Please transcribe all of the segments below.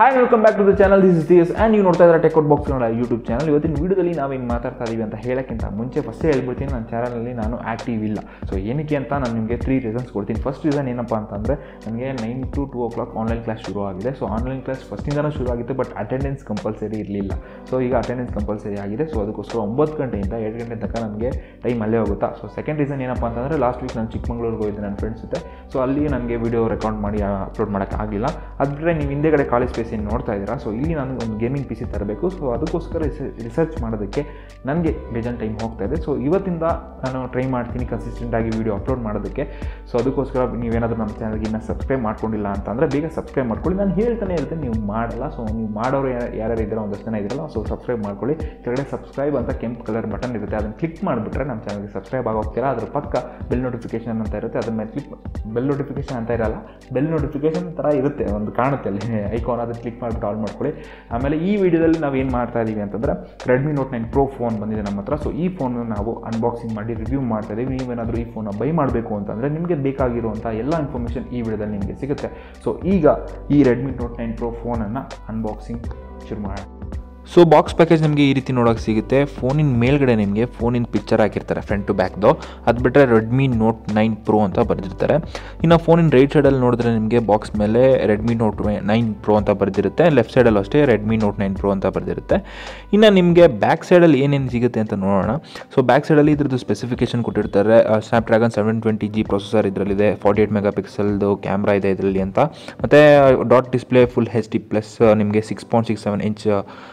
Hi welcome back to the channel this is this and ನೀವು ನೋಡ್ತಾ ಇದ್ದಾರೆ tech out box Kannada YouTube channel ಇವತ್ತಿನ ವೀಡಿಯೋದಲ್ಲಿ ನಾವೇನು ಮಾತಾಡ್ತಾ ಇದೀವಿ ಅಂತ ಹೇಳೋಕ್ಕಿಂತ ಮುಂಚೆ ಫಸ್ಟೇ ಹೇಳ್ಬಿಡ್ತೀನಿ ನನ್ನ ಚಾನಲಲ್ಲಿ ನಾನು ಆ್ಯಕ್ಟಿವ್ ಇಲ್ಲ ಸೊ ಏನಕ್ಕೆ ಅಂತ ನಾನು ನಿಮಗೆ ತ್ರೀ ರೀಸನ್ಸ್ ಕೊಡ್ತೀನಿ ಫಸ್ಟ್ ರೀಸನ್ ಏನಪ್ಪ ಅಂತಂದರೆ ನನಗೆ nine to two o'clock online class ಶುರು ಆಗಿದೆ ಸೊ ಆನ್ಲೈನ್ ಕ್ಲಾಸ್ ಫಸ್ಟಿಂದನೂ ಶುರು ಆಗಿತ್ತು ಬಟ್ ಅಟೆಂಡೆನ್ಸ್ ಕಂಪಲ್ಸರಿ ಇರಲಿಲ್ಲ ಸೊ ಈಗ ಅಟೆಂಡೆನ್ಸ್ ಕಂಪಲ್ಸರಿ ಆಗಿದೆ ಸೊ ಅದಕ್ಕೋಸ್ಕರ ಒಂಬತ್ತು ಗಂಟೆಯಿಂದ ಎರಡು ಗಂಟೆ ತನಕ ನನಗೆ ಟೈಮ್ ಅಲ್ಲೇ ಹೋಗುತ್ತಾ ಸೊ ಸೆಕೆಂಡ್ ರೀಸನ್ ಏನಪ್ಪ ಅಂತಂದರೆ ಲಾಸ್ಟ್ ವೀಕ್ ನಾನು ಚಿಕ್ಕಮಂಗ್ಳೂರಿಗೆ ಹೋಗಿದ್ದೆ ನನ್ನ ಫ್ರೆಂಡ್ಸ್ ಜೊತೆ ಸೊ ಅಲ್ಲಿ ನನಗೆ ವಿಡಿಯೋ ರೆಕಾರ್ಡ್ ಮಾಡಿ ಅಪ್ಲೋಡ್ ಮಾಡೋಕ್ಕಾಗಿಲ್ಲ ಅದು ಬಿಟ್ಟರೆ ನೀವು ಹಿಂದೆಗಡೆ ಕಾಲೇಜ್ ಸ್ಪೇಸ್ ಏನು ನೋಡ್ತಾ ಇದ್ದೀರಾ ಸೊ ಇಲ್ಲಿ ನಾನು ಒಂದು ಗೇಮಿಂಗ್ ಪಿ ಸಿ ತರಬೇಕು ಸೊ ಅದಕ್ಕೋಸ್ಕರ ರಿಸರ್ಚ್ ಮಾಡೋದಕ್ಕೆ ನನಗೆ ಬೇಜಾನ್ ಟೈಮ್ ಹೋಗ್ತಾ ಇದೆ ಸೊ ಇವತ್ತಿಂದ ನಾನು ಟ್ರೈ ಮಾಡ್ತೀನಿ ಕನ್ಸಿಸ್ಟೆಂಟಾಗಿ ವೀಡಿಯೋ ಅಪ್ಲೋಡ್ ಮಾಡೋದಕ್ಕೆ ಸೊ ಅದಕ್ಕೋಸ್ಕರ ನೀವೇನಾದರೂ ನಮ್ಮ ಚಾನಲ್ಗೆ ಇನ್ನೂ ಸಬ್ಸ್ಕ್ರೈಬ್ ಮಾಡ್ಕೊಂಡಿಲ್ಲ ಅಂತಂದರೆ ಬೇಗ ಸಬ್ಸ್ಕ್ರೈಬ್ ಮಾಡ್ಕೊಳ್ಳಿ ನಾನು ಹೇಳ್ತಾನೆ ಇರ್ತೇನೆ ನೀವು ಮಾಡಲ್ಲ ಸೊ ನೀವು ಮಾಡೋರು ಯಾರ್ಯಾರು ಇದ್ದೀರೋ ಒಂದಷ್ಟು ಜನ ಇದ್ದೀರಲ್ಲ ಸೊ ಸಬ್ಸ್ಕ್ರೈಬ್ ಮಾಡ್ಕೊಳ್ಳಿ ಕೆಳಗಡೆ ಸಬ್ಸ್ಕ್ರೈಬ್ ಅಂತ ಕೆಂಪು ಕಲರ್ ಬಟನ್ ಇರುತ್ತೆ ಅದನ್ನು ಕ್ಲಿಕ್ ಮಾಡಿಬಿಟ್ರೆ ನಮ್ಮ ಚಾನಲ್ಗೆ ಸಬ್ಸ್ಕ್ರೈಬ್ ಆಗೋಗ್ತೀರಾ ಅದ್ರ ಪಕ್ಕ ಬೆಲ್ ನೋಟಿಫಿಕೇಶನ್ ಅಂತ ಇರುತ್ತೆ ಅದನ್ನ ಮೇಲೆ ಕ್ಲಿಕ್ ಬೆಲ್ ನೋಟಿಫಿಕೇಶನ್ ಅಂತ ಇರಲ್ಲ ಬೆಲ್ ನೋಟಿಫಿಕೇಶನ್ ಥರ ಇರುತ್ತೆ ಒಂದು ಕಾಣುತ್ತೆ ಅಲ್ಲಿ ಐಕಾನ್ ಅದನ್ನು ಕ್ಲಿಕ್ ಮಾಡಿಬಿಟ್ಟು ಆಲ್ ಮಾಡ್ಕೊಳ್ಳಿ ಆಮೇಲೆ ಈ ವಿಡಿಯೋದಲ್ಲಿ ನಾವು ಏನು ಮಾಡ್ತಾ ಇದ್ದೀವಿ ಅಂತಂದರೆ Redmi Note nine Pro phone ಬಂದಿದೆ ನಮ್ಮ ಹತ್ರ ಸೊ ಈ ಫೋನ್ ನಾವು ಅನ್ಬಾಕ್ಸಿಂಗ್ ಮಾಡಿ ರಿವ್ಯೂ ಮಾಡ್ತಾ ಇದ್ದೀವಿ ನೀವೇನಾದರೂ ಈ ಫೋನ್ನ ಬೈ ಮಾಡಬೇಕು ಅಂತಂದರೆ ನಿಮಗೆ ಬೇಕಾಗಿರುವಂಥ ಎಲ್ಲ ಇನ್ಫಾರ್ಮೇಷನ್ ಈ ವಿಡಿಯೋದಲ್ಲಿ ನಿಮಗೆ ಸಿಗುತ್ತೆ ಸೊ ಈಗ ಈ ರೆಡ್ಮಿ ನೋಟ್ ನೈನ್ ಪ್ರೋ ಫೋನನ್ನು ಅನ್ಬಾಕ್ಸಿಂಗ್ ಶುರು ಮಾಡೋಣ ಸೊ ಬಾಕ್ಸ್ ಪ್ಯಾಕೇಜ್ ನಿಮಗೆ ಈ ರೀತಿ ನೋಡೋಕೆ ಸಿಗುತ್ತೆ ಫೋನಿನ ಮೇಲ್ಗಡೆ ನಿಮಗೆ ಫೋನಿನ ಪಿಕ್ಚರ್ ಹಾಕಿರ್ತಾರೆ ಫ್ರಂಟ್ ಟು ಬ್ಯಾಕ್ದು ಅದು ಬಿಟ್ಟರೆ ರೆಡ್ಮಿ ನೋಟ್ ನೈನ್ ಪ್ರೋ ಅಂತ ಬರೆದಿರ್ತಾರೆ ಇನ್ನು ಫೋನಿನ ರೈಟ್ ಸೈಡಲ್ಲಿ ನೋಡಿದ್ರೆ ನಿಮಗೆ ಬಾಕ್ಸ್ ಮೇಲೆ ರೆಡ್ಮಿ ನೋಟ್ ನೈನ್ ಪ್ರೋ ಅಂತ ಬರೆದಿರುತ್ತೆ ಲೆಫ್ಟ್ ಸೈಡಲ್ಲೂ ಅಷ್ಟೇ ರೆಡ್ಮಿ ನೋಟ್ ನೈನ್ ಪ್ರೋ ಅಂತ ಬರೆದಿರುತ್ತೆ ಇನ್ನು ನಿಮಗೆ ಬ್ಯಾಕ್ ಸೈಡಲ್ಲಿ ಏನೇನು ಸಿಗುತ್ತೆ ಅಂತ ನೋಡೋಣ ಸೊ ಬ್ಯಾಕ್ ಸೈಡಲ್ಲಿ ಇದ್ರದ್ದು ಸ್ಪೆಸಿಫಿಕೇಶನ್ ಕೊಟ್ಟಿರ್ತಾರೆ Snapdragon seven twenty G processor ಇದರಲ್ಲಿದೆ ಫಾರ್ಟಿ ಏಯ್ಟ್ ಮೆಗಾ ಪಿಕ್ಸಲ್ದು ಕ್ಯಾಮ್ರಾ ಇದೆ ಇದರಲ್ಲಿ ಅಂತ ಮತ್ತು dot display full H D plus ನಿಮಗೆ six point six seven inch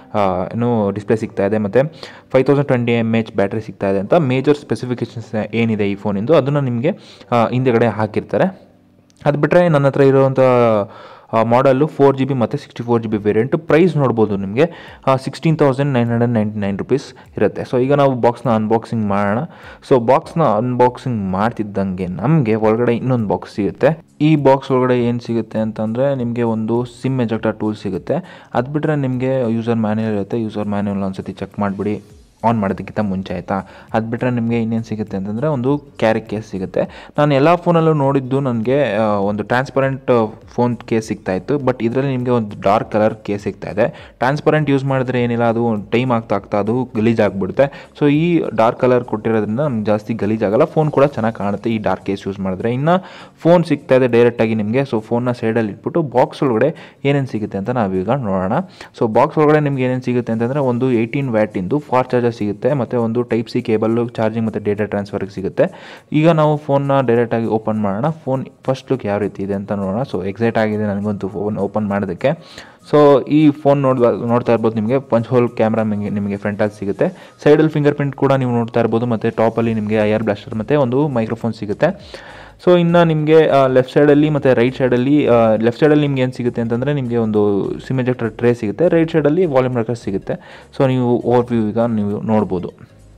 ಏನು ಡಿಸ್ಪ್ಲೇ ಸಿಗ್ತಾ ಇದೆ ಮತ್ತು five thousand twenty M H battery ಸಿಗ್ತಾ ಇದೆ ಅಂತ ಮೇಜರ್ ಸ್ಪೆಸಿಫಿಕೇಷನ್ಸ್ ಏನಿದೆ ಈ ಫೋನಿಂದು ಅದನ್ನು ನಿಮಗೆ ಹಿಂದೆಗಡೆ ಹಾಕಿರ್ತಾರೆ ಅದು ಬಿಟ್ಟರೆ ನನ್ನ ಹತ್ರ ಇರುವಂಥ ಮಾಡಲ್ಲು ಫೋರ್ ಜಿ ಬಿ ಮತ್ತು sixty four G B variant price ನೋಡ್ಬೋದು ನಿಮಗೆ sixteen thousand nine hundred ninety nine rupees ಇರುತ್ತೆ ಸೊ ಈಗ ನಾವು ಬಾಕ್ಸ್ನ ಅನ್ಬಾಕ್ಸಿಂಗ್ ಮಾಡೋಣ ಸೊ ಬಾಕ್ಸ್ನ ಅನ್ಬಾಕ್ಸಿಂಗ್ ಮಾಡ್ತಿದ್ದಂಗೆ ನಮಗೆ ಒಳಗಡೆ ಇನ್ನೊಂದು ಬಾಕ್ಸ್ ಸಿಗುತ್ತೆ ಈ ಬಾಕ್ಸ್ ಒಳಗಡೆ ಏನು ಸಿಗುತ್ತೆ ಅಂತಂದರೆ ನಿಮಗೆ ಒಂದು ಸಿಮ್ ಎಜೆಕ್ಟರ್ ಟೂಲ್ ಸಿಗುತ್ತೆ ಅದು ಬಿಟ್ಟರೆ ನಿಮಗೆ ಯೂಸರ್ ಮ್ಯಾನ್ಯಲ್ ಇರುತ್ತೆ ಯೂಸರ್ ಮ್ಯಾನ್ಯಲ್ ಒಂದ್ಸತಿ ಚೆಕ್ ಮಾಡಿಬಿಡಿ ಆನ್ ಮಾಡೋದಕ್ಕಿಂತ ಮುಂಚೆ ಆಯಿತಾ ಅದು ಬಿಟ್ಟರೆ ನಿಮಗೆ ಇನ್ನೇನು ಸಿಗುತ್ತೆ ಅಂತಂದರೆ ಒಂದು ಕ್ಯಾರಿ ಕೇಸ್ ಸಿಗುತ್ತೆ ನಾನು ಎಲ್ಲ ಫೋನಲ್ಲೂ ನೋಡಿದ್ದು ನನಗೆ ಒಂದು ಟ್ರಾನ್ಸ್ಪರೆಂಟ್ ಫೋನ್ ಕೇಸ್ ಸಿಗ್ತಾ ಇತ್ತು ಬಟ್ ಇದರಲ್ಲಿ ನಿಮಗೆ ಒಂದು ಡಾರ್ಕ್ ಕಲರ್ ಕೇಸ್ ಸಿಗ್ತಾ ಇದೆ ಟ್ರಾನ್ಸ್ಪರೆಂಟ್ ಯೂಸ್ ಮಾಡಿದ್ರೆ ಏನಿಲ್ಲ ಅದು ಟೈಮ್ ಆಗ್ತಾ ಆಗ್ತಾ ಅದು ಗಲೀಜಾಗ್ಬಿಡುತ್ತೆ ಸೊ ಈ ಡಾರ್ಕ್ ಕಲರ್ ಕೊಟ್ಟಿರೋದ್ರಿಂದ ನಮ್ಗೆ ಜಾಸ್ತಿ ಗಲೀಜಾಗಲ್ಲ ಫೋನ್ ಕೂಡ ಚೆನ್ನಾಗಿ ಕಾಣುತ್ತೆ ಈ ಡಾರ್ಕ್ ಕೇಸ್ ಯೂಸ್ ಮಾಡಿದ್ರೆ ಇನ್ನು ಫೋನ್ ಸಿಗ್ತಾ ಇದೆ ಡೈರೆಕ್ಟಾಗಿ ನಿಮಗೆ ಸೊ ಫೋನ್ನ ಸೈಡಲ್ಲಿ ಇಟ್ಬಿಟ್ಟು ಬಾಕ್ಸ್ ಒಳಗಡೆ ಏನೇನು ಸಿಗುತ್ತೆ ಅಂತ ನಾವೀಗ ನೋಡೋಣ ಸೊ ಬಾಕ್ಸ್ ಒಳಗಡೆ ನಿಮ್ಗೆ ಏನೇನು ಸಿಗುತ್ತೆ ಅಂತಂದರೆ ಒಂದು ಏಯ್ಟೀನ್ ವ್ಯಾಟಿಂದು ಫಾರ್ ಚಾರ್ಜರ್ ಸಿಗುತ್ತೆ ಮತ್ತು ಒಂದು ಟೈಪ್ ಸಿ ಕೇಬಲ್ಲು ಚಾರ್ಜಿಂಗ್ ಮತ್ತು ಡೇಟಾ ಟ್ರಾನ್ಸ್ಫರ್ಗೆ ಸಿಗುತ್ತೆ ಈಗ ನಾವು ಫೋನ್ನ ಡೈರೆಕ್ಟಾಗಿ ಓಪನ್ ಮಾಡೋಣ ಫೋನ್ ಫಸ್ಟ್ ಲುಕ್ ಯಾವ ರೀತಿ ಇದೆ ಅಂತ ನೋಡೋಣ ಸೊ ಎಕ್ಸೈಟ್ ಆಗಿದೆ ನನಗಂತೂ ಫೋನ್ ಓಪನ್ ಮಾಡೋದಕ್ಕೆ ಸೊ ಈ ಫೋನ್ ನೋಡ್ಬಾ ನೋಡ್ತಾ ಇರ್ಬೋದು ನಿಮಗೆ ಪಂಚ್ ಹೋಲ್ ಕ್ಯಾಮ್ರಾ ನಿಮಗೆ ನಿಮಗೆ ಫ್ರಂಟಲ್ಲಿ ಸಿಗುತ್ತೆ ಸೈಡಲ್ಲಿ ಫಿಂಗರ್ ಪ್ರಿಂಟ್ ಕೂಡ ನೀವು ನೋಡ್ತಾ ಇರ್ಬೋದು ಮತ್ತು ಟಾಪಲ್ಲಿ ನಿಮಗೆ ಐಆರ್ ಬ್ಲಾಸ್ಟರ್ ಮತ್ತು ಒಂದು ಮೈಕ್ರೋಫೋನ್ ಸಿಗುತ್ತೆ ಸೊ ಇನ್ನು ನಿಮಗೆ ಲೆಫ್ಟ್ ಸೈಡಲ್ಲಿ ಮತ್ತು ರೈಟ್ ಸೈಡಲ್ಲಿ ಲೆಫ್ಟ್ ಸೈಡಲ್ಲಿ ನಿಮ್ಗೆ ಏನು ಸಿಗುತ್ತೆ ಅಂತಂದರೆ ನಿಮಗೆ ಒಂದು ಸಿಮ್ ಎಜೆಕ್ಟರ್ ಟ್ರೇ ಸಿಗುತ್ತೆ ರೈಟ್ ಸೈಡಲ್ಲಿ ವಾಲ್ಯೂಮ್ ರೆಕರ್ ಸಿಗುತ್ತೆ ಸೊ ನೀವು ಓವರ್ ವ್ಯೂ ಈಗ ನೀವು ನೋಡ್ಬೋದು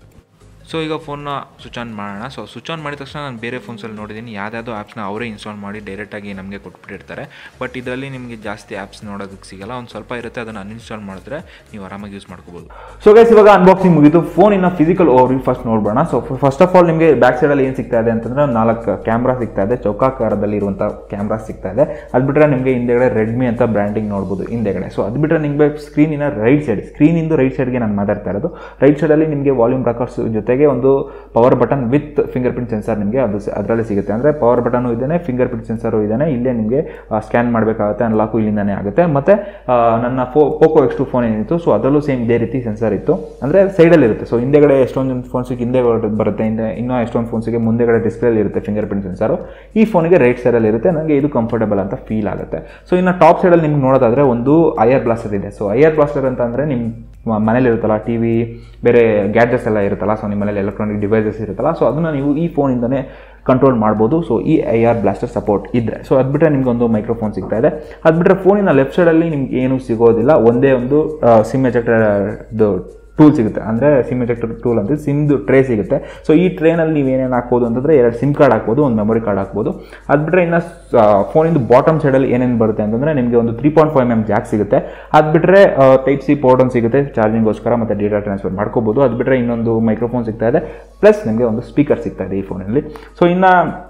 ಸೊ ಈಗ ಫೋನ್ನ ಸ್ವಿಚ್ ಆನ್ ಮಾಡೋಣ ಸೊ ಸ್ವಿಚ್ ಆನ್ ಮಾಡಿದ ತಕ್ಷಣ ನಾನು ಬೇರೆ ಫೋನ್ಸಲ್ಲಿ ನೋಡಿದ್ದೀನಿ ಯಾವುದಾದ್ರು ಆ್ಯಪ್ಸ್ನ ಅವರೇ ಇನ್ಸ್ಟಾಲ್ ಮಾಡಿ ಡೈರೆಕ್ಟಾಗಿ ನಮಗೆ ಕೊಟ್ಬಿಟ್ಟಿರ್ತಾರೆ ಬಟ್ ಇದರಲ್ಲಿ ನಿಮಗೆ ಜಾಸ್ತಿ ಆ್ಯಪ್ಸ್ ನೋಡೋದಕ್ಕೆ ಸಿಗಲ್ಲ ಒಂದು ಸ್ವಲ್ಪ ಇರುತ್ತೆ ಅದನ್ನು ಅನ್ಇನ್ಸ್ಟಾಲ್ ಮಾಡಿದ್ರೆ ನೀವು ಆರಾಮಾಗಿ ಯೂಸ್ ಮಾಡ್ಕೋಬೋದು ಸೊ ಗೈಸ್ ಇವಾಗ ಅನ್ಬಾಕ್ಸಿಂಗ್ ಮುಗಿತು ಫೋನಿನ ಫಿಸಿಕಲ್ ಓವರ್ ಫಸ್ಟ್ ನೋಡ್ಬೋಣ ಸೊ ಫಸ್ಟ್ ಆಫ್ ಆಲ್ ನಿಮಗೆ ಬ್ಯಾಕ್ ಸೈಡಲ್ಲಿ ಏನು ಸಿಗ್ತಾ ಇದೆ ಅಂತಂದರೆ ಒಂದು ನಾಲ್ಕು ಕ್ಯಾಮ್ರಾ ಸಿಗ್ತಾ ಇದೆ ಚೌಕಾಕಾರದಲ್ಲಿ ಇರುವಂಥ ಕ್ಯಾಮ್ರಾ ಸಿಗ್ತಾ ಇದೆ ಅದು ಬಿಟ್ಟರೆ ನಿಮಗೆ ಹಿಂದೆಗಡೆ ರೆಡ್ಮಿ ಅಂತ ಬ್ರ್ಯಾಂಡಿಂಗ್ ನೋಡ್ಬೋದು ಹಿಂದೆಗಡೆ ಸೊ ಅದು ಬಿಟ್ಟರೆ ನಿಮಗೆ ಸ್ಕ್ರೀನಿನ ರೈಟ್ ಸೈಡ್ ಸ್ಕ್ರೀನಿಂದು ರೈಟ್ ಸೈಡ್ಗೆ ನಾನು ಮಾತಾಡ್ತಾ ಇರೋದು ರೈಟ್ ಸೈಡಲ್ಲಿ ನಿಮಗೆ ವಾಲ್ಯೂಮ್ ರಾಕರ್ಸ್ ಜೊತೆಗೆ ಒಂದು power button with finger print sensor ನಿಮಗೆ ಅದು ಅದರಲ್ಲಿ ಸಿಗುತ್ತೆ ಅಂದರೆ ಪವರ್ ಬಟನು ಇದ್ದಾನೆ ಫಿಂಗರ್ ಪ್ರಿಂಟ್ ಸೆನ್ಸರು ಇದ್ದಾನೆ ಇಲ್ಲೇ ನಿಮಗೆ ಸ್ಕ್ಯಾನ್ ಮಾಡಬೇಕಾಗುತ್ತೆ ಅನ್ಲಾಕು ಇಲ್ಲಿಂದಾನೇ ಆಗುತ್ತೆ ಮತ್ತು ನನ್ನ ಫೋ ಪೋಕೋ ಎಕ್ಸ್ ಟು ಫೋನ್ ಏನಿತ್ತು ಸೊ ಅದರಲ್ಲೂ ಸೇಮ್ ಇದೇ ರೀತಿ ಸೆನ್ಸರ್ ಇತ್ತು ಅಂದರೆ ಸೈಡಲ್ಲಿ ಇರುತ್ತೆ ಸೊ ಹಿಂದೆಗಡೆ ಎಷ್ಟೊಂದು ಫೋನ್ಸಿಗೆ ಹಿಂದೆ ಬರುತ್ತೆ ಹಿಂದೆ ಇನ್ನೂ ಎಷ್ಟೊಂದು ಫೋನ್ಸಿಗೆ ಮುಂದೆಗಡೆ ಡಿಸ್ಪ್ಲೇಲಿ ಇರುತ್ತೆ ಫಿಂಗರ್ ಪ್ರಿಂಟ್ ಸೆನ್ಸರು ಈ ಫೋನಿಗೆ ರೈಟ್ ಸೈಡಲ್ಲಿ ಇರುತ್ತೆ ನನಗೆ ಇದು ಕಂಫರ್ಟಬಲ್ ಅಂತ ಫೀಲ್ ಆಗುತ್ತೆ ಸೊ ಇನ್ನು ಟಾಪ್ ಸೈಡಲ್ಲಿ ನಿಮ್ಗೆ ನೋಡೋದಾದರೆ ಒಂದು ಐಆರ್ ಬ್ಲಾಸ್ಟರ್ ಇದೆ ಸೊ ಐಆರ್ ಬ್ಲಾಸ್ಟರ್ ಅಂತ ಅಂದರೆ ನಿಮ್ಮ ಮನೇಲಿ ಇರುತ್ತಲ್ಲ ಟಿ ವಿ ಬೇರೆ ಗ್ಯಾಡ್ಜೆಟ್ಸ್ ಎಲ್ಲ ಇರುತ್ತಲ್ಲ ಸೊ ನಿಮ್ಮ ಮನೇಲಿ ಎಲೆಕ್ಟ್ರಾನಿಕ್ ಡಿವೈಸಸ್ ಇರುತ್ತಲ್ಲ ಸೊ ಅದನ್ನು ನೀವು ಈ ಫೋನಿಂದನೇ ಕಂಟ್ರೋಲ್ ಮಾಡ್ಬೋದು ಸೊ ಈ ಐ ಆರ್ ಬ್ಲಾಸ್ಟರ್ ಸಪೋರ್ಟ್ ಇದ್ದರೆ ಸೊ ಅದು ಬಿಟ್ಟರೆ ನಿಮ್ಗೆ ಒಂದು ಮೈಕ್ರೋಫೋನ್ ಸಿಗ್ತಾ ಇದೆ ಅದು ಬಿಟ್ಟರೆ ಫೋನಿನ ಲೆಫ್ಟ್ ಸೈಡಲ್ಲಿ ನಿಮ್ಗೆ ಏನೂ ಸಿಗೋದಿಲ್ಲ ಒಂದೇ ಒಂದು ಸಿಮ್ ಎಜೆಕ್ಟರ್ದು ಟೂಲ್ ಸಿಗುತ್ತೆ ಅಂದರೆ ಸಿಮ್ ಎಜೆಕ್ಟರ್ ಟೂಲ್ ಅಂತ ಸಿಮ್ದು ಟ್ರೇ ಸಿಗುತ್ತೆ ಸೊ ಈ ಟ್ರೇನಲ್ಲಿ ನೀವು ಏನೇನು ಹಾಕ್ಬೋದು ಅಂತಂದರೆ ಎರಡು ಸಿಮ್ ಕಾರ್ಡ್ ಹಾಕ್ಬೋದು ಒಂದು ಮೆಮೊರಿ ಕಾರ್ಡ್ ಹಾಕ್ಬೋದು ಅದು ಬಿಟ್ಟರೆ ಇನ್ನು ಫೋನಿಂದು ಬಾಟಮ್ ಸೈಡಲ್ಲಿ ಏನೇನು ಬರುತ್ತೆ ಅಂತಂದರೆ ನಿಮಗೆ ಒಂದು three point five M jack ಸಿಗುತ್ತೆ ಅದು ಬಿಟ್ಟರೆ ಟೈಪ್ ಸಿ ಪೋರ್ಟ್ ಒಂದು ಸಿಗುತ್ತೆ ಚಾರ್ಜಿಂಗ್ಗೋಸ್ಕರ ಮತ್ತು ಡೇಟಾ ಟ್ರಾನ್ಸ್ಫರ್ ಮಾಡ್ಕೋಬೋದು ಅದು ಬಿಟ್ಟರೆ ಇನ್ನೊಂದು ಮೈಕ್ರೋಫೋನ್ ಸಿಗ್ತಾ ಇದೆ ಪ್ಲಸ್ ನಿಮಗೆ ಒಂದು ಸ್ಪೀಕರ್ ಸಿಗ್ತಾ ಇದೆ ಈ ಫೋನಲ್ಲಿ ಸೊ ಇನ್ನು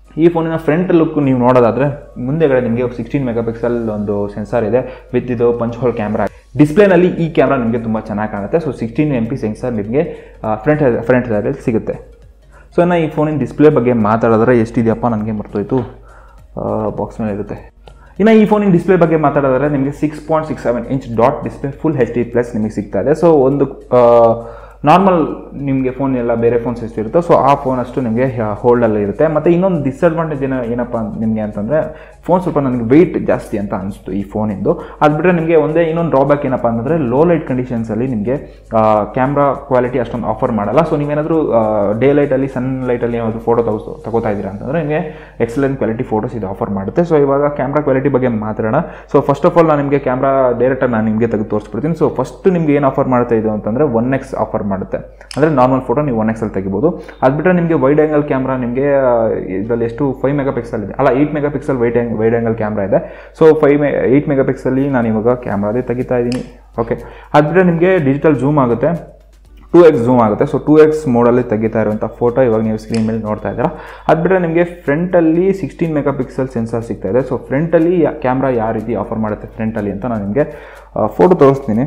ಈ ಫೋನಿನ ಫ್ರಂಟ್ ಲುಕ್ ನೀವು ನೋಡೋದಾದರೆ ಮುಂದೆಗಡೆ ನಿಮಗೆ ಸಿಕ್ಸ್ಟೀನ್ ಮೆಗಾ ಪಿಕ್ಸೆಲ್ ಒಂದು ಸೆನ್ಸಾರ್ ಇದೆ ವಿತ್ ಇದು ಪಂಚ್ ಹೋಲ್ ಕ್ಯಾಮ್ರಾ ಡಿಸ್ಪ್ಲೇನಲ್ಲಿ ಈ ಕ್ಯಾಮ್ರಾ ನಿಮಗೆ ತುಂಬ ಚೆನ್ನಾಗಿ ಕಾಣುತ್ತೆ so sixteen M P sensor ನಿಮಗೆ ಫ್ರಂಟ್ ಫ್ರಂಟ್ ಸೈಡಲ್ಲಿ ಸಿಗುತ್ತೆ ಸೊ ಇನ್ನು ಈ ಫೋನಿನ ಡಿಸ್ಪ್ಲೇ ಬಗ್ಗೆ ಮಾತಾಡಿದ್ರೆ ಎಷ್ಟಿದೆಯಪ್ಪ ನನಗೆ ಮರ್ತೋಯ್ತು ಬಾಕ್ಸ್ ಮೇಲೆ ಇರುತ್ತೆ ಇನ್ನು ಈ ಫೋನಿನ ಡಿಸ್ಪ್ಲೇ ಬಗ್ಗೆ ಮಾತಾಡಿದ್ರೆ ನಿಮಗೆ six point six seven inch dot display full H D plus ನಿಮಗೆ ಸಿಗ್ತಾ ಇದೆ ಸೊ ಒಂದು ನಾರ್ಮಲ್ ನಿಮಗೆ ಫೋನ್ ಎಲ್ಲ ಬೇರೆ ಫೋನ್ಸ್ ಎಷ್ಟಿರುತ್ತೋ ಸೊ ಆ ಫೋನ್ ಅಷ್ಟು ನಿಮಗೆ ಹೋಲ್ಡಲ್ಲಿ ಇರುತ್ತೆ ಮತ್ತು ಇನ್ನೊಂದು ಡಿಸಡ್ವಾಂಟೇಜ್ ಏನೋ ಏನಪ್ಪ ನಿಮಗೆ ಅಂತಂದರೆ ಫೋನ್ ಸ್ವಲ್ಪ ನನಗೆ ವೆಯ್ಟ್ ಜಾಸ್ತಿ ಅಂತ ಅನಿಸ್ತು ಈ ಫೋನಿಂದು ಅದು ಬಿಟ್ಟರೆ ನಿಮಗೆ ಒಂದೇ ಇನ್ನೊಂದು ಡ್ರಾಬ್ಯಾಕ್ ಏನಪ್ಪ ಅಂತಂದರೆ ಲೋ ಲೈಟ್ ಕಂಡೀಷನ್ಸಲ್ಲಿ ನಿಮಗೆ ಕ್ಯಾಮ್ರಾ ಕ್ವಾಲಿಟಿ ಅಷ್ಟೊಂದು ಆಫರ್ ಮಾಡಲ್ಲ ಸೊ ನೀವೇನಾದರೂ ಡೇ ಲೈಟಲ್ಲಿ ಸನ್ ಲೈಟಲ್ಲಿ ಏನಾದರೂ ಫೋಟೋ ತಗೋ ತಗೋತಾ ಇದ್ದೀರಾ ಅಂತಂದರೆ ನಿಮಗೆ ಎಕ್ಸಲೆಂಟ್ ಕ್ವಾಲಿಟಿ ಫೋಟೋಸ್ ಇದು ಆಫರ್ ಮಾಡುತ್ತೆ ಸೊ ಇವಾಗ ಕ್ಯಾಮ್ರಾ ಕ್ವಾಲಿಟಿ ಬಗ್ಗೆ ಮಾತಾಡೋಣ ಸೊ ಫಸ್ಟ್ ಆಫ್ ಆಲ್ ನಾನು ನಿಮಗೆ ಕ್ಯಾಮ್ರಾ ಡೈರೆಕ್ಟಾಗಿ ನಾನು ನಿಮಗೆ ತೆಗೆದು ತೋರಿಸ್ಬಿಡ್ತೀನಿ ಸೊ ಫಸ್ಟ್ ನಿಮಗೆ ಏನು ಆಫರ್ ಮಾಡ್ತಾ ಇದು ಅಂತಂದರೆ ಒನ್ ಎಕ್ಸ್ ಆಫರ್ ಮಾಡುತ್ತೆ ಅಂದರೆ ನಾರ್ಮಲ್ ಫೋಟೋ ನೀವು ಒನ್ ಎಕ್ಸಲ್ಲಿ ತೆಗಿಬೋದು ಅದು ಬಿಟ್ಟರೆ ನಿಮಗೆ ವೈಡ್ ಆ್ಯಂಗಲ್ ಕ್ಯಾಮ್ರಾ ನಿಮಗೆ ಇದರಲ್ಲಿ ಎಷ್ಟು ಫೈವ್ ಮೆಗಾ ಪಿಕ್ಸಲ್ ಇದೆ ಅಲ್ಲ ಏಯ್ಟ್ ಮೆಗಾ ಪಿಕ್ಸಲ್ ವೈಡ್ ಆ್ಯಂಗ್ ವೈಡ್ ಆ್ಯಂಗಲ್ ಕ್ಯಾಮ್ರಾ ಇದೆ ಸೊ ಫೈವ್ ಮೆ ಏಯ್ಟ್ ಮೆಗಾ ಪಿಕ್ಸಲ್ಲಿ ನಾನು ಇವಾಗ ಕ್ಯಾಮ್ರಾದೇ ತೆಗಿತಾ ಇದ್ದೀನಿ ಓಕೆ ಅದು ಬಿಟ್ಟರೆ ನಿಮಗೆ ಡಿಜಿಟಲ್ ಝೂಮ್ ಆಗುತ್ತೆ ಟೂ ಎಕ್ಸ್ ಝೂಮ್ ಆಗುತ್ತೆ ಸೊ ಟೂ ಎಕ್ಸ್ ಮೋಡಲ್ಲಿ ತೆಗಿತಾ ಇರುವಂಥ ಫೋಟೋ ಇವಾಗ ನೀವು ಸ್ಕ್ರೀನ್ ಮೇಲೆ ನೋಡ್ತಾ ಇದ್ದೀರಾ ಅದು ಬಿಟ್ಟರೆ ನಿಮಗೆ ಫ್ರಂಟಲ್ಲಿ ಸಿಕ್ಸ್ಟೀನ್ ಮೆಗಾ ಪಿಕ್ಸೆಲ್ ಸೆನ್ಸರ್ ಸಿಗ್ತಾ ಇದೆ ಸೊ ಫ್ರಂಟಲ್ಲಿ ಕ್ಯಾಮ್ರಾ ಯಾವ ರೀತಿ ಆಫರ್ ಮಾಡುತ್ತೆ ಫ್ರಂಟಲ್ಲಿ ಅಂತ ನಾನು ನಿಮಗೆ ಫೋಟೋ ತೋರಿಸ್ತೀನಿ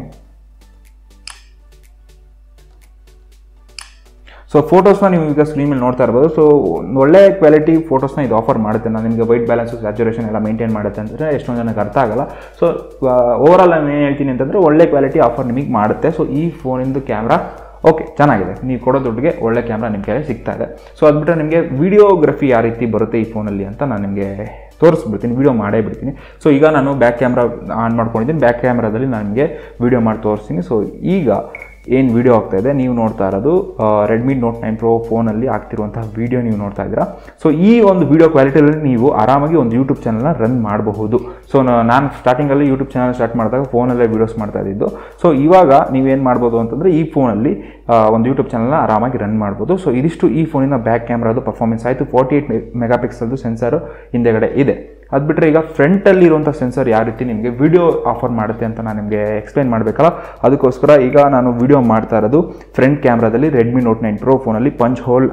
ಸೊ ಫೋಟೋಸ್ನ ನೀವು ಈಗ ಸ್ಕ್ರೀನ್ ಮೇಲೆ ನೋಡ್ತಾ ಇರ್ಬೋದು ಸೊ ಒಳ್ಳೆ ಕ್ವಾಲಿಟಿ ಫೋಟೋಸ್ನ ಇದು ಆಫರ್ ಮಾಡುತ್ತೆ ನಾನು ನಿಮಗೆ ವೈಟ್ ಬ್ಯಾಲೆನ್ಸು ಸ್ಯಾಚುರೇಷನ್ ಎಲ್ಲ ಮೇಂಟೈನ್ ಮಾಡುತ್ತೆ ಅಂತಂದರೆ ಎಷ್ಟೊಂದು ಜನಕ್ಕೆ ಅರ್ಥ ಆಗಲ್ಲ ಸೊ ಓವರಾಲ್ ನಾನು ಏನು ಹೇಳ್ತೀನಿ ಅಂತಂದರೆ ಒಳ್ಳೆ ಕ್ವಾಲಿಟಿ ಆಫರ್ ನಿಮಗೆ ಮಾಡುತ್ತೆ ಸೊ ಈ ಫೋನಿಂದು ಕ್ಯಾಮ್ರಾ ಓಕೆ ಚೆನ್ನಾಗಿದೆ ನೀವು ಕೊಡೋ ದುಡ್ಡಿಗೆ ಒಳ್ಳೆ ಕ್ಯಾಮ್ರಾ ನಿಮ್ಮ ಕೈಯಲ್ಲಿ ಸಿಗ್ತಾ ಇದೆ ಸೊ ಅದು ಬಿಟ್ಟರೆ ನಿಮಗೆ ವಿಡಿಯೋಗ್ರಫಿ ಯಾವ ರೀತಿ ಬರುತ್ತೆ ಈ ಫೋನಲ್ಲಿ ಅಂತ ನಾನು ನಿಮಗೆ ತೋರಿಸ್ಬಿಡ್ತೀನಿ ವೀಡಿಯೋ ಮಾಡೇ ಬಿಡ್ತೀನಿ ಸೊ ಈಗ ನಾನು ಬ್ಯಾಕ್ ಕ್ಯಾಮ್ರಾ ಆನ್ ಮಾಡ್ಕೊಂಡಿದ್ದೀನಿ ಬ್ಯಾಕ್ ಕ್ಯಾಮ್ರಾದಲ್ಲಿ ನಾನು ನಿಮಗೆ ವೀಡಿಯೋ ಮಾಡಿ ತೋರಿಸ್ತೀನಿ ಸೊ ಈಗ ಏನು ವೀಡಿಯೋ ಆಗ್ತಾ ಇದೆ ನೀವು ನೋಡ್ತಾ ಇರೋದು ರೆಡ್ಮಿ ನೋಟ್ ನೈನ್ ಪ್ರೋ ಫೋನಲ್ಲಿ ಆಗ್ತಿರುವಂತಹ ವೀಡಿಯೋ ನೀವು ನೋಡ್ತಾ ಇದ್ದೀರಾ ಸೊ ಈ ಒಂದು ವೀಡಿಯೋ ಕ್ವಾಲಿಟಿಯಲ್ಲಿ ನೀವು ಆರಾಮಾಗಿ ಒಂದು ಯೂಟ್ಯೂಬ್ ಚಾನಲ್ನ ರನ್ ಮಾಡಬಹುದು ಸೊ ನಾನು ಸ್ಟಾರ್ಟಿಂಗಲ್ಲಿ ಯೂಟ್ಯೂಬ್ ಚಾನಲ್ ಸ್ಟಾರ್ಟ್ ಮಾಡಿದಾಗ ಫೋನಲ್ಲೇ ವೀಡಿಯೋಸ್ ಮಾಡ್ತಾ ಇದ್ದಿದ್ದು ಸೊ ಇವಾಗ ನೀವೇನು ಮಾಡ್ಬೋದು ಅಂತಂದರೆ ಈ ಫೋನಲ್ಲಿ ಒಂದು ಯೂಟ್ಯೂಬ್ ಚಾನಲ್ನ ಆರಾಮಾಗಿ ರನ್ ಮಾಡ್ಬೋದು ಸೊ ಇದಿಷ್ಟು ಈ ಫೋನಿನ ಬ್ಯಾಕ್ ಕ್ಯಾಮ್ರಾದು ಪರ್ಫಾರ್ಮೆನ್ಸ್ ಆಯಿತು ಫೋರ್ಟಿ ಏಯ್ಟ್ ಮೆಗಾ ಪಿಕ್ಸಲ್ದು ಸೆನ್ಸರು ಹಿಂದೆಗಡೆ ಇದೆ ಅದು ಬಿಟ್ಟರೆ ಈಗ ಫ್ರಂಟಲ್ಲಿ ಇರುವಂಥ ಸೆನ್ಸರ್ ಯಾವ ರೀತಿ ನಿಮಗೆ ವಿಡಿಯೋ ಆಫರ್ ಮಾಡುತ್ತೆ ಅಂತ ನಾನು ನಿಮಗೆ ಎಕ್ಸ್ಪ್ಲೈನ್ ಮಾಡಬೇಕಲ್ಲ ಅದಕ್ಕೋಸ್ಕರ ಈಗ ನಾನು ವಿಡಿಯೋ ಮಾಡ್ತಾ ಇರೋದು ಫ್ರಂಟ್ ಕ್ಯಾಮ್ರಾದಲ್ಲಿ ರೆಡ್ಮಿ ನೋಟ್ ನೈನ್ ಪ್ರೋ ಫೋನಲ್ಲಿ ಪಂಚ್ ಹೋಲ್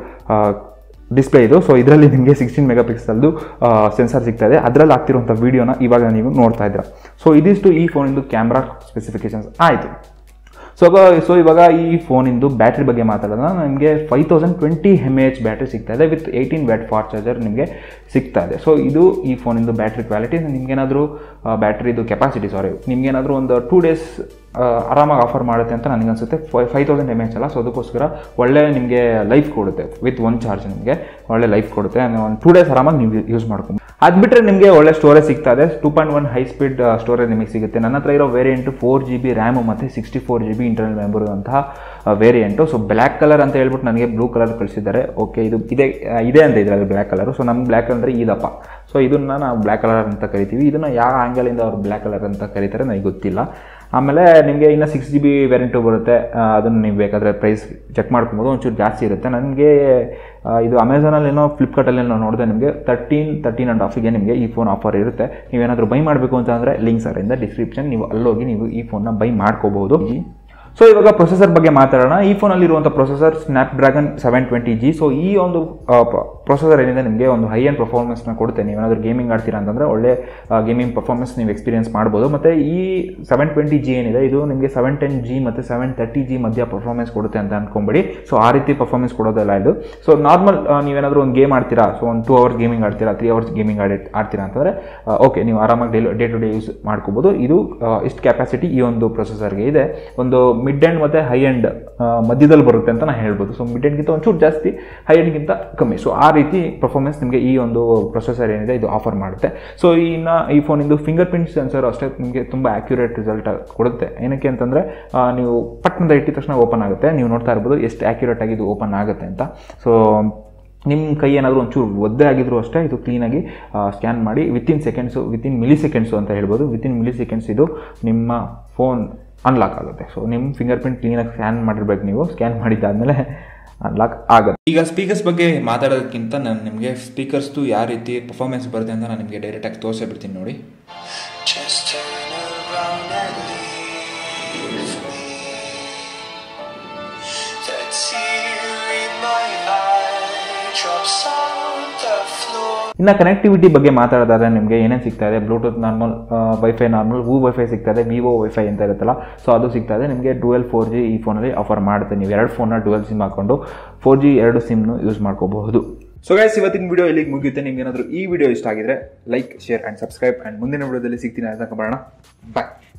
ಡಿಸ್ಪ್ಲೇ ಇದು ಸೊ ಇದರಲ್ಲಿ ನಿಮಗೆ ಸಿಕ್ಸ್ಟೀನ್ ಮೆಗಾ ಪಿಕ್ಸಲ್ದು ಸೆನ್ಸರ್ ಸಿಗ್ತಾ ಇದೆ ಅದರಲ್ಲಿ ಆಗ್ತಿರುವಂಥ ವೀಡಿಯೋನ ಇವಾಗ ನೀವು ನೋಡ್ತಾ ಇದ್ದೀರಾ ಸೊ ಇದಿಷ್ಟು ಈ ಫೋನಿಂದು ಕ್ಯಾಮ್ರಾ ಸ್ಪೆಸಿಫಿಕೇಶನ್ಸ್ ಆಯಿತು ಸೊ ಸೊ ಇವಾಗ ಈ ಫೋನಿಂದು ಬ್ಯಾಟ್ರಿ ಬಗ್ಗೆ ಮಾತಾಡೋಣ ನಿಮಗೆ five thousand twenty M H battery ಸಿಗ್ತಾ ಇದೆ with eighteen watt for charger ನಿಮಗೆ ಸಿಗ್ತಾ ಇದೆ ಸೊ ಇದು ಈ ಫೋನಿಂದು ಬ್ಯಾಟ್ರಿ ಕ್ವಾಲಿಟಿ ನಿಮಗೇನಾದರೂ ಬ್ಯಾಟ್ರಿದು ಕೆಪಾಸಿಟಿ ಸಾರಿ ನಿಮಗೇನಾದರೂ ಒಂದು ಟೂ ಡೇಸ್ ಆರಾಮಾಗಿ ಆಫರ್ ಮಾಡುತ್ತೆ ಅಂತ ನನಗೆ ಅನಿಸುತ್ತೆ ಫೈ ಫೈವ್ ತೌಸಂಡ್ ಎಮ್ ಎಚ್ ಅಲ್ಲ ಸೊ ಅದಕ್ಕೋಸ್ಕರ ಒಳ್ಳೆ ನಿಮಗೆ ಲೈಫ್ ಕೊಡುತ್ತೆ ವಿತ್ ಒನ್ ಚಾರ್ಜ್ ನಿಮಗೆ ಒಳ್ಳೆ ಲೈಫ್ ಕೊಡುತ್ತೆ ಒಂದು ಟೂ ಡೇಸ್ ಆರಾಮಾಗಿ ನೀವು ಯೂಸ್ ಮಾಡ್ಕೊಂಡು ಅದು ಬಿಟ್ಟರೆ ನಿಮಗೆ ಒಳ್ಳೆ ಸ್ಟೋರೇಜ್ ಸಿಗ್ತಾ ಇದೆ two point one high speed storage ನಿಮಗೆ ಸಿಗುತ್ತೆ ನನ್ನ ಹತ್ರ ಇರೋ variant four G B RAM ಮತ್ತು sixty four G B internal memory ಅಂತಹ ವೇರಿಯಂಟು ಸೊ ಬ್ಲ್ಯಾಕ್ ಕಲರ್ ಅಂತ ಹೇಳ್ಬಿಟ್ಟು ನನಗೆ ಬ್ಲೂ ಕಲರ್ ಕಳಿಸಿದ್ದಾರೆ ಓಕೆ ಇದು ಇದೆ ಇದೆ ಅಂತ ಇದ್ರೆ ಅದು ಬ್ಲ್ಯಾಕ್ ಕಲರು ಸೊ ನಮ್ಗೆ ಬ್ಲ್ಯಾಕ್ ಅಂದರೆ ಇದಪ್ಪ ಸೊ ಇದನ್ನು ನಾವು ಬ್ಲ್ಯಾಕ್ ಕಲರ್ ಅಂತ ಕರಿತೀವಿ ಇದನ್ನು ಯಾವ ಆ್ಯಂಗಲಿಂದ ಅವ್ರು ಬ್ಲ್ಯಾಕ್ ಕಲರ್ ಅಂತ ಕರೀತಾರೆ ನನಗೆ ಗೊತ್ತಿಲ್ಲ ಆಮೇಲೆ ನಿಮಗೆ ಇನ್ನು ಸಿಕ್ಸ್ ಜಿ ಬಿ ವೇರಿಯಂಟು ಬರುತ್ತೆ ಅದನ್ನು ನೀವು ಬೇಕಾದರೆ ಪ್ರೈಸ್ ಚೆಕ್ ಮಾಡ್ಕೊಬೋದು ಒಂಚೂರು ಜಾಸ್ತಿ ಇರುತ್ತೆ ನನಗೆ ಇದು ಅಮೆಝಾನಲ್ಲೇನೋ ಫ್ಲಿಪ್ಕಾರ್ಟಲ್ಲೇನೋ ನೋಡಿದೆ ನಿಮಗೆ ತರ್ಟೀನ್ ತರ್ಟೀನ್ ಆ್ಯಂಡ್ ಹಾಫಿಗೆ ನಿಮಗೆ ಈ ಫೋನ್ ಆಫರ್ ಇರುತ್ತೆ ನೀವೇನಾದರೂ ಬೈ ಮಾಡಬೇಕು ಅಂತ ಅಂದರೆ ಲಿಂಕ್ಸ್ ಅರಿಂದ ಡಿಸ್ಕ್ರಿಪ್ಷನ್ ನೀವು ಅಲ್ಲೋಗಿ ನೀವು ಈ ಫೋನ್ನ ಬೈ ಮಾಡ್ಕೋಬೋದು ಸೊ ಇವಾಗ ಪ್ರೊಸೆಸರ್ ಬಗ್ಗೆ ಮಾತಾಡೋಣ ಈ ಫೋನಲ್ಲಿರುವಂಥ processor Snapdragon seven twenty G so ಈ ಒಂದು ಪ್ರೊಸೆಸರ್ ಏನಿದೆ ನಿಮಗೆ ಒಂದು ಹೈ ಎಂಡ್ ಪರ್ಫಾರ್ಮೆನ್ಸ್ನ ಕೊಡುತ್ತೆ ನೀವೇನಾದರೂ ಗೇಮಿಂಗ್ ಆಡ್ತೀರಾ ಅಂತಂದರೆ ಒಳ್ಳೆ ಗೇಮಿಂಗ್ ಪರ್ಫಾರ್ಮೆನ್ಸ್ ನೀವು ಎಕ್ಸ್ಪೀರಿಯನ್ಸ್ ಮಾಡ್ಬೋದು ಮತ್ತು ಈ ಸೆವೆನ್ ಟ್ವೆಂಟಿ ಜಿ ಏನಿದೆ ಇದು ನಿಮಗೆ ಸೆವೆನ್ ಟೆನ್ ಜಿ ಮತ್ತು ಸೆವೆನ್ ತರ್ಟಿ ಜಿ ಮಧ್ಯ ಪರ್ಫಾರ್ಮೆನ್ಸ್ ಕೊಡುತ್ತೆ ಅಂತ ಅಂದ್ಕೊಂಬಿಡಿ ಸೊ ಆ ರೀತಿ ಪರ್ಫಾರ್ಮೆನ್ಸ್ ಕೊಡೋದಲ್ಲ ಇದು ಸೊ ನಾರ್ಮಲ್ ನೀವೇನಾದರೂ ಒಂದು ಗೇಮ್ ಆಡ್ತೀರಾ ಸೊ ಒಂದು ಟೂ ಅವರ್ಸ್ ಗೇಮಿಂಗ್ ಆಡ್ತೀರಾ ತ್ರೀ ಅವರ್ಸ್ ಗೇಮಿಂಗ್ ಆಡಿ ಆಡ್ತೀರಾ ಅಂತಂದರೆ ಓಕೆ ನೀವು ಆರಾಮಾಗಿ day day to day use ಮಾಡ್ಕೋಬೋದು ಇದು ಇಷ್ಟು ಕೆಪಾಸಿಟಿ ಈ ಒಂದು ಪ್ರೊಸೆಸರ್ಗೆ ಇದೆ ಒಂದು ಮಿಡ್ ಎಂಡ್ ಮತ್ತು ಹೈ ಎಂಡ್ ಮಧ್ಯದಲ್ಲಿ ಬರುತ್ತೆ ಅಂತ ನಾನು ಹೇಳ್ಬೋದು ಸೊ ಮಿಡ್ ಎಂಡ್ಗಿಂತ ಒಂಚೂರು ಜಾಸ್ತಿ ಹೈ ಎಂಡ್ಗಿಂತ ಕಮ್ಮಿ ಸೊ ಆ ರೀತಿ ಪರ್ಫಾರ್ಮೆನ್ಸ್ ನಿಮಗೆ ಈ ಒಂದು ಪ್ರೊಸೆಸರ್ ಏನಿದೆ ಇದು ಆಫರ್ ಮಾಡುತ್ತೆ ಸೊ ಇನ್ನು ಈ ಫೋನಿಂದು ಫಿಂಗರ್ ಪ್ರಿಂಟ್ ಸೆನ್ಸರ್ ಅಷ್ಟೇ ನಿಮಗೆ ತುಂಬ ಆ್ಯಕ್ಯುರೇಟ್ ರಿಸಲ್ಟ್ ಕೊಡುತ್ತೆ ಏನಕ್ಕೆ ಅಂತಂದರೆ ನೀವು ಪಟ್ಟಣದ ಇಟ್ಟಿದ ತಕ್ಷಣ ಓಪನ್ ಆಗುತ್ತೆ ನೀವು ನೋಡ್ತಾ ಇರ್ಬೋದು ಎಷ್ಟು ಆ್ಯಕ್ಯುರೇಟ್ ಆಗಿ ಇದು ಓಪನ್ ಆಗುತ್ತೆ ಅಂತ ಸೊ ನಿಮ್ಮ ಕೈ ಏನಾದರೂ ಒಂಚೂರು ಒದ್ದೆ ಆಗಿದ್ರು ಅಷ್ಟೇ ಇದು ಕ್ಲೀನಾಗಿ ಸ್ಕ್ಯಾನ್ ಮಾಡಿ within seconds within milliseconds ಅಂತ ಹೇಳ್ಬೋದು ವಿತಿನ್ ಮಿಲಿ ಸೆಕೆಂಡ್ಸ್ ಇದು ನಿಮ್ಮ ಫೋನ್ ಅನ್ಲಾಕ್ ಆಗುತ್ತೆ ಸೊ ನಿಮ್ಮ ಫಿಂಗರ್ ಪ್ರಿಂಟ್ ಕ್ಲೀನಾಗಿ ಸ್ಕ್ಯಾನ್ ಮಾಡಿರ್ಬೇಕು ನೀವು ಸ್ಕ್ಯಾನ್ ಮಾಡಿದ್ದಾದಮೇಲೆ ಅನ್ಲಾಕ್ ಆಗುತ್ತೆ ಈಗ ಸ್ಪೀಕರ್ಸ್ ಬಗ್ಗೆ ಮಾತಾಡೋದಕ್ಕಿಂತ ನಾನು ನಿಮಗೆ ಸ್ಪೀಕರ್ಸ್ದು ಯಾವ ರೀತಿ ಪರ್ಫಾರ್ಮೆನ್ಸ್ ಬರುತ್ತೆ ಅಂತ ನಾನು ನಿಮಗೆ ಡೈರೆಕ್ಟಾಗಿ ತೋರಿಸೇ ಬಿಡ್ತೀನಿ ನೋಡಿ Just turn around and leave me. That tear in my eye drops on the floor. ಇನ್ನು ಕನೆಕ್ಟಿವಿಟಿ ಬಗ್ಗೆ ಮಾತಾಡೋದಾದ್ರೆ ನಿಮಗೆ ಏನೇನು ಸಿಗ್ತಾ ಇದೆ ಬ್ಲೂಟೂತ್ ನಾರ್ಮಲ್ ವೈಫೈ ನಾರ್ಮಲ್ ವೂ ವೈಫೈ ಸಿಗ್ತಾ ಇದೆ ವಿವೋ ವೈಫೈ ಅಂತ ಇರುತ್ತಲ್ಲ ಸೊ ಅದು ಸಿಗ್ತಾ ಇದೆ ನಿಮಗೆ ಡುವೆಲ್ ಫೋರ್ ಜಿ ಈ ಫೋನಲ್ಲಿ ಆಫರ್ ಮಾಡುತ್ತೆ ನೀವು ಎರಡು ಫೋನ್ನ ಡುವೆಲ್ ಸಿಮ್ ಹಾಕೊಂಡು ಫೋರ್ ಜಿ ಎರಡು ಸಿಮ್ನು ಯೂಸ್ ಮಾಡ್ಕೋಬಹುದು ಸೊ ಗೈಸ್ ಇವತ್ತಿನ ವಿಡಿಯೋ ಇಲ್ಲಿಗೆ ಮುಗಿಯುತ್ತೆ ನಿಮ್ಗೆ ಏನಾದರೂ ಈ ವಿಡಿಯೋ ಇಷ್ಟ ಆಗಿದ್ರೆ like share and subscribe and ಮುಂದಿನ ವಿಡಿಯೋದಲ್ಲಿ ಸಿಗ್ತೀನಿ ಅಂತ ಬರೋಣ ಬಾಯ್